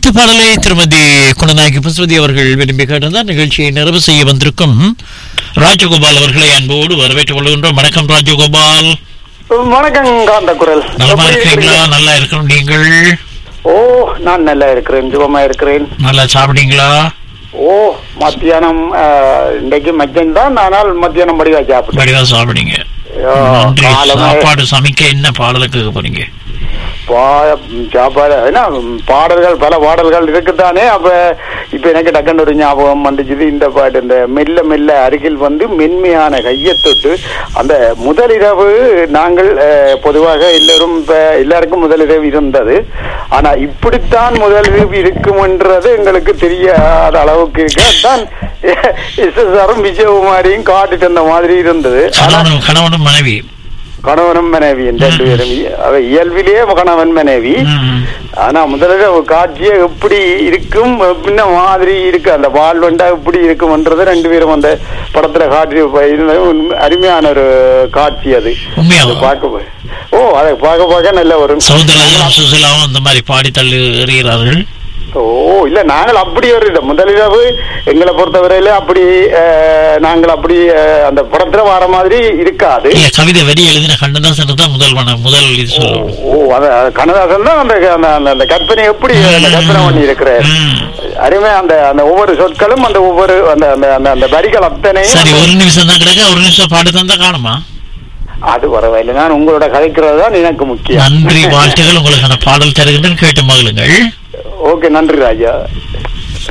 அடுத்த பாடலை திருமதி குணநாயகி பசுவதி அவர்கள் விரும்பி கேட்டிருந்தார் நிகழ்ச்சியை நிறைவு செய்ய வந்திருக்கும் ராஜகோபால் அவர்களை அன்போடு வரவேற்றுக் கொள்கின்றோம் வணக்கம் ராஜகோபால் வணக்கம் காந்த குரல் நலமா எப்படி இருக்கிறீங்களா இருக்கிறீங்க? நல்லா இருக்கணும் நீங்கள் ஓ நான் நல்லா இருக்கிறேன் சுகமா இருக்கிறேன் நல்லா சாப்பிட்டீங்களா ஓ மத்தியானம் ஆஹ், இன்றைக்கு மத்தியம் தான் ஆனால் மத்தியானம் படிவா சாப்பிட்டேன் வடிவா சாப்பிடுங்க ஐயோ, நன்றி காலமே சாப்பாடு சமைக்க என்ன பாடலுக்கு கேட்க போறீங்க பா- சாப்பாடு என்ன பாடல்கள் பல பாடல்கள் இருக்குதானே அப்ப இப்ப எனக்கு டக்குன்னு ஒரு ஞாபகம் வந்துச்சுது இந்த பாட்டு இந்த மெல்ல மெல்ல அருகில் வந்து மென்மையான கையை தொட்டு அந்த முதலிரவு நாங்கள் அஹ், பொதுவாக எல்லாரும் இப்ப எல்லாருக்கும் முதலிரவு இருந்தது ஆனா இப்படித்தான் முதலிரவு இருக்கும்ன்றது எங்களுக்கு தெரியாத அளவுக்கு இருக்கு அதான் எஸ்எஸ்ஆரும் விஜயகுமாரியும் காட்டிட்டு அந்த மாதிரி இருந்தது ஆனா கணவனும் கணவனும் மனைவி கணவனும் மனைவி ரெண்டு பேரும் அவ இயல்பிலேயே கணவன் மனைவி ம். ஆனா முதல்ல ஒரு காட்சியே எப்படி இருக்கும் பின்ன மாதிரி இருக்கு அந்த வாழ்வண்டா எப்படி இருக்கும்ன்றது ரெண்டு பேரும் அந்த படத்துல காட்சி இருந்தது உண்மை- அருமையான ஒரு காட்சி அது உண்மையாவா? அது பார்க்க போய்- ஓ அதை பார்க்க பார்க்க நல்ல ஒரு சௌந்தரராஜன் சுசிலாவும் அந்த மாதிரி பாடி தள்ளி எறிகிறார்கள் ஓ இல்ல நாங்கள் அப்படி ஒரு இல்லை முதலிரவு எங்களை பொறுத்தவரையில அப்படி அஹ், நாங்கள் அப்படி அஹ், அந்த படத்துல வர மாதிரி இருக்காது இல்ல கவிதை வரி எழுதின கண்ணதாசன் தான் முதல் மன- முதல் இது சொல்லணும் ஓ அத கண்ணதாசன் தான் அந்த அந்த- அந்த- அந்த கற்பனை எப்படி அந்த கற்பனை பண்ணி இருக்கிறார் ம். அருமை அந்த அந்த ஒவ்வொரு சொற்களும் அந்த ஒவ்வொரு அந்த அந்த அந்த அந்த வரிகள் அத்தனையும் சரி ஒரு நிமிஷம் தான் கிடக்க ஒரு நிமிஷம் பாட்டு தந்தா காணுமா அது பரவாயில்லை நான் உங்களோட கதைக்கிறது தான் எனக்கு முக்கியம் நன்றி வாழ்த்துகள் உங்களுக்கு அந்த பாடல் தருகின்றேன் கேட்டு மகிழுங்கள் ஓகே நன்றி ராஜா